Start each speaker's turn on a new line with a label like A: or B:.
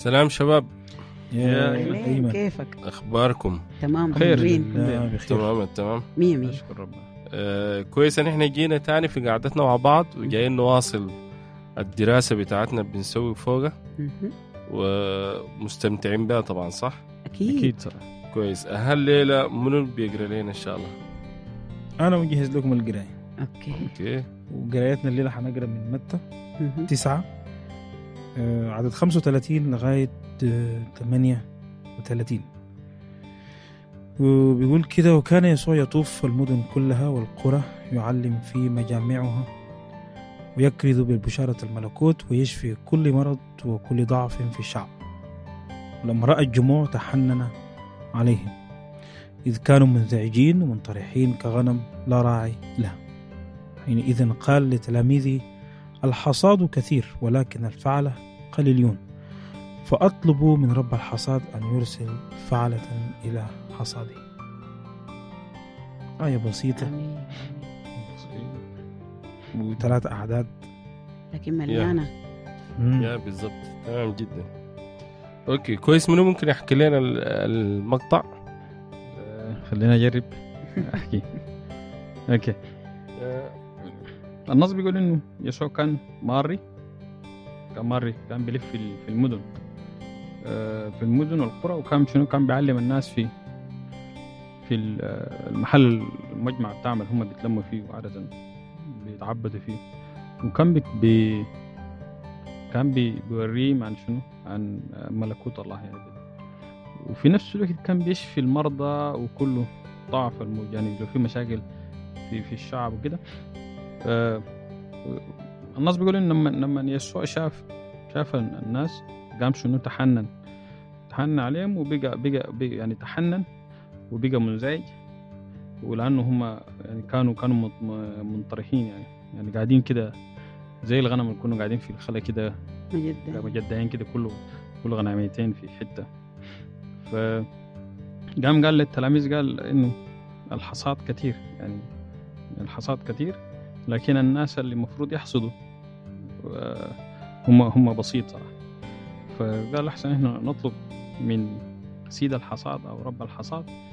A: سلام شباب
B: يا
C: أهلين،
B: أيمن
C: كيفك
A: اخباركم
C: تمام
B: خير
C: حلوين
B: لا بخير
A: تمام تمام
C: مية مية
B: نشكر ربنا
A: آه كويس ان احنا جينا تاني في قعدتنا مع بعض وجايين نواصل الدراسة بتاعتنا بنسوي فوقها
C: مهم.
A: ومستمتعين بها طبعا صح؟
C: أكيد
B: اكيد صراحه
A: كويس هالليلة منو بيقرا لنا ان شاء الله؟
B: انا مجهز لكم القرايه
C: أوكي
A: اوكي
B: وقرايتنا الليله حنقرا من متى
C: مهم.
B: تسعة آه، عدد 35 لغاية آه، 38 وبيقول كده وكان يسوع يطوف المدن كلها والقرى يعلم في مجامعها ويكرز بالبشارة الملكوت ويشفي كل مرض وكل ضعف في الشعب ولما رأى الجموع تحنن عليهم إذ كانوا منزعجين ومنطرحين كغنم لا راعي لها حينئذ قال لتلاميذه الحصاد كثير ولكن الفعلة قليلون فأطلبوا من رب الحصاد أن يرسل فعلة إلى حصاده آية بسيطة
C: آمين.
B: وثلاث أعداد
C: لكن مليانة
B: مم.
A: يا بالضبط تمام جدا اوكي كويس منو ممكن يحكي لنا ال- المقطع؟
D: آه، خلينا اجرب احكي اوكي
A: آه،
D: النص بيقول انه يسوع كان ماري كان ماري كان بيلف في ال- في المدن آه، في المدن والقرى وكان شنو كان بيعلم الناس في في ال- آه، المحل المجمع بتاعهم اللي هم بيتلموا فيه وعادة بيتعبدوا فيه وكان بي بي كان بي بيوريهم عن شنو عن آه، ملكوت الله يعني وفي نفس الوقت كان بيشفي المرضى وكله ضعف الموج يعني لو في مشاكل في في الشعب وكده آه، الناس بيقول ان لما لما يسوع شاف شاف الناس قام شنو تحنن تحنن عليهم وبقى بقى, بقى يعني تحنن وبقى منزعج ولانه هم يعني كانوا كانوا مط- م- منطرحين يعني يعني قاعدين كده زي الغنم اللي كانوا قاعدين في الخلا كده
C: مجدا
D: مجدعين كده كله كل غنميتين في حته ف قام قال للتلاميذ قال انه الحصاد كثير يعني الحصاد كثير لكن الناس اللي المفروض يحصدوا آه، هم هم بسيط صراحه فقال احسن احنا نطلب من سيد الحصاد او رب الحصاد